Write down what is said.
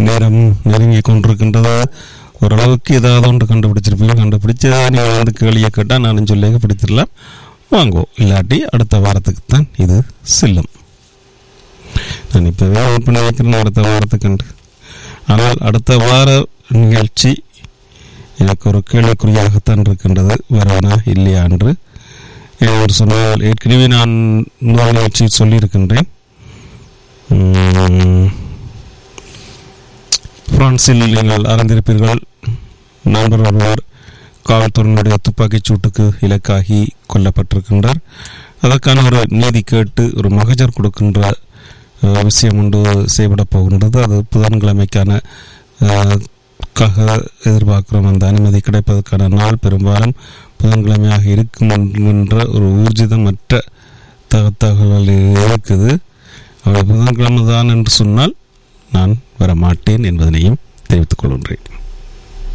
நேரம் நெருங்கி கொண்டிருக்கின்றது ஓரளவுக்கு ஏதாவது ஒன்று கண்டுபிடிச்சிருப்பீங்க கண்டுபிடிச்சு நீங்கள் வந்து கேள்வியை கேட்டால் நானும் சொல்லி பிடித்திடலாம் வாங்கோ இல்லாட்டி அடுத்த வாரத்துக்கு தான் இது செல்லும் நான் இப்போவே ஓட் பண்ணி வைக்கிறேன் அடுத்த வாரத்துக்கு ஆனால் அடுத்த வார நிகழ்ச்சி எனக்கு ஒரு கேள்விக்குறியாகத்தான் இருக்கின்றது வரவனா இல்லையா என்று ஒரு சொன்னால் ஏற்கனவே நான் இன்னொரு நிகழ்ச்சியில் சொல்லியிருக்கின்றேன் உம், பிரான்சில் நீங்கள் அறிந்திருப்பீர்கள் நண்பர் ஒருவர் காவல்துறையினுடைய துப்பாக்கிச் சூட்டுக்கு இலக்காகி கொல்லப்பட்டிருக்கின்றார் அதற்கான ஒரு நீதி கேட்டு ஒரு மகஜர் கொடுக்கின்ற அஹ், விஷயம் ஒன்று செய்யப்பட போகின்றது அது புதன்கிழமைக்கான அஹ், க்காக எதிர்பார்க்கிறோம் அந்த அனுமதி கிடைப்பதற்கான நாள் பெரும்பாலும் புதன்கிழமையாக இருக்கும் என்கின்ற ஒரு ஊர்ஜிதமற்ற தக- தகவல் இருக்குது அவர் புதன்கிழமை தான் என்று சொன்னால் நான் வர மாட்டேன் என்பதனையும் தெரிவித்துக் கொள்கின்றேன்